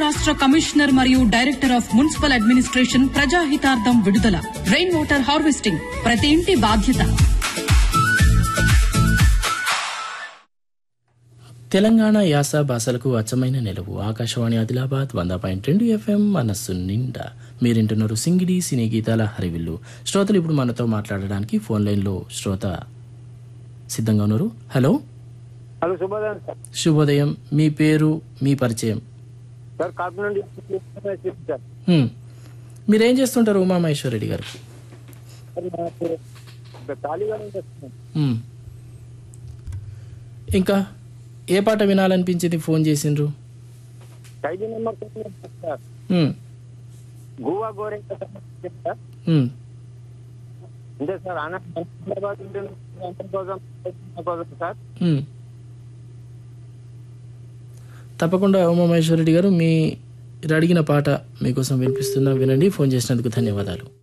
రాష్ట్ర కమిషనర్ మరియు director of municipal administration ప్రజాహితార్థం విడుదల రెయిన్ వాటర్ హార్వెస్టింగ్ ప్రతి ఇంటి బాధ్యత తెలంగాణ యాస భాషలకు అచ్చమైన నిలవు ఆకాశవాణి ఆదిలాబాద్ వంద పాయింట్ రెండు ఎఫ్ఎం మనస్సు నిండా మీరింటున్నారు సింగిడి సినీ గీతాల హరివిల్లు శ్రోతలు ఇప్పుడు మనతో మాట్లాడడానికి ఫోన్ లైన్లో శ్రోత సిద్ధంగా ఉన్నారు హలో హలో శుభోదయం సార్ శుభోదయం మీ పేరు మీ పరిచయం సార్ కాపు నుండి సార్ హ్మ్. మీరేం చేస్తుంటారు ఉమామహేశ్వర రెడ్డి గారు సార్ నాకు ఒక ఖాళీగానే చేస్తున్నాను హ్మ్. ఇంకా ఏ పాట వినాలనిపించింది ఫోన్ చేసిండ్రు ఖైదీ నెంబర్ సార్ హ్మ్. గోవా గోరే సార్ హ్మ్. అంతే సార్ ఆనంద్ హైదరాబాద్ ఉంటుంది అందరి కోసం నా కోసం సార్ మ్మ్. తప్పకుండా ఉమామహేశ్వర రెడ్డి గారు మీరు అడిగిన పాట మీకోసం వినిపిస్తున్నా వినండి ఫోన్ చేసినందుకు ధన్యవాదాలు